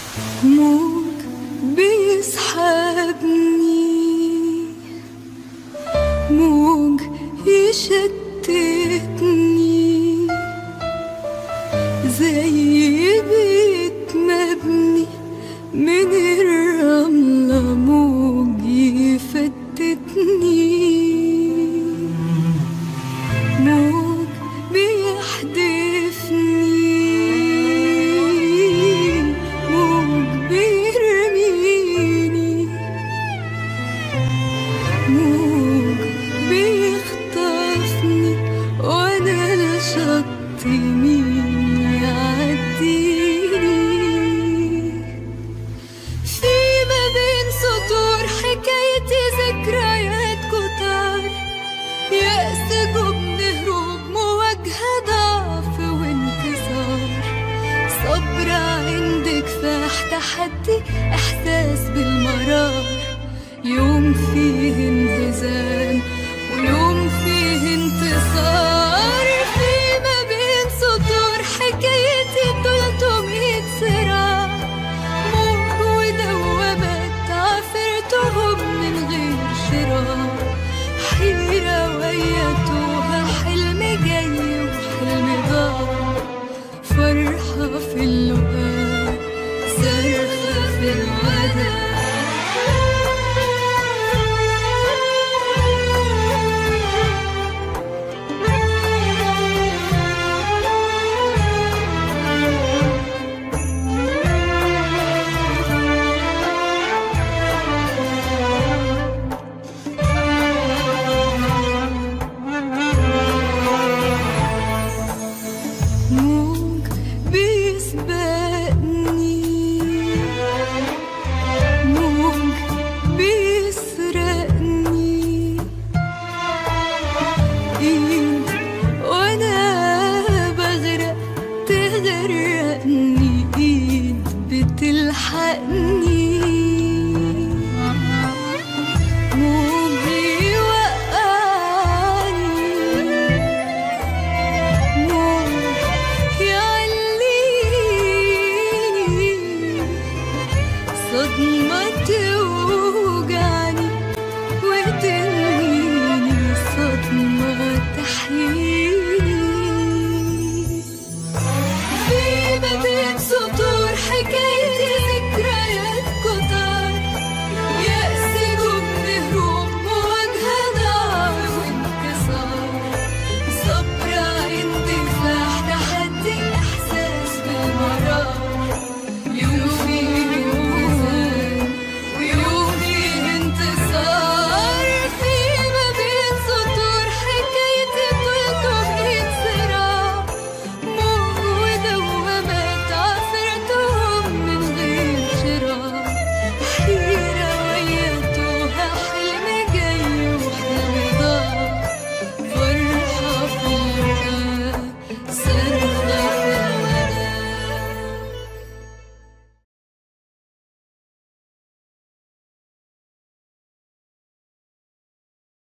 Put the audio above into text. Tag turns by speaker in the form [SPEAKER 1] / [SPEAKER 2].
[SPEAKER 1] موج بيسحبني موج يشتتني زي بيت مبني من الرملة موج يفتتني موج بيحدفني موج بيرميني موج بيخطفني وانا لشط مين يعديني في ما بين سطور حكايتي ذكريات كتار يأس جبن هروب مواجهة ضعف وانكسار صبر عند كفاح تحدي إحساس بالمرار يوم فيه انهزام ويوم فيه انتصار في ما بين سطور حكايتي 300 صراع موج ودوامات عفرتهم من غير شراء حيرة ويتوها حلم جاي وحلم ضاع فرحة في اللقاء صرخة في الوداع موج بيسبقني موج بيسرقني ايد وانا بغرق تغرقني ايد بتلحقني موج يوقعني موج يعليني صدمة توجعني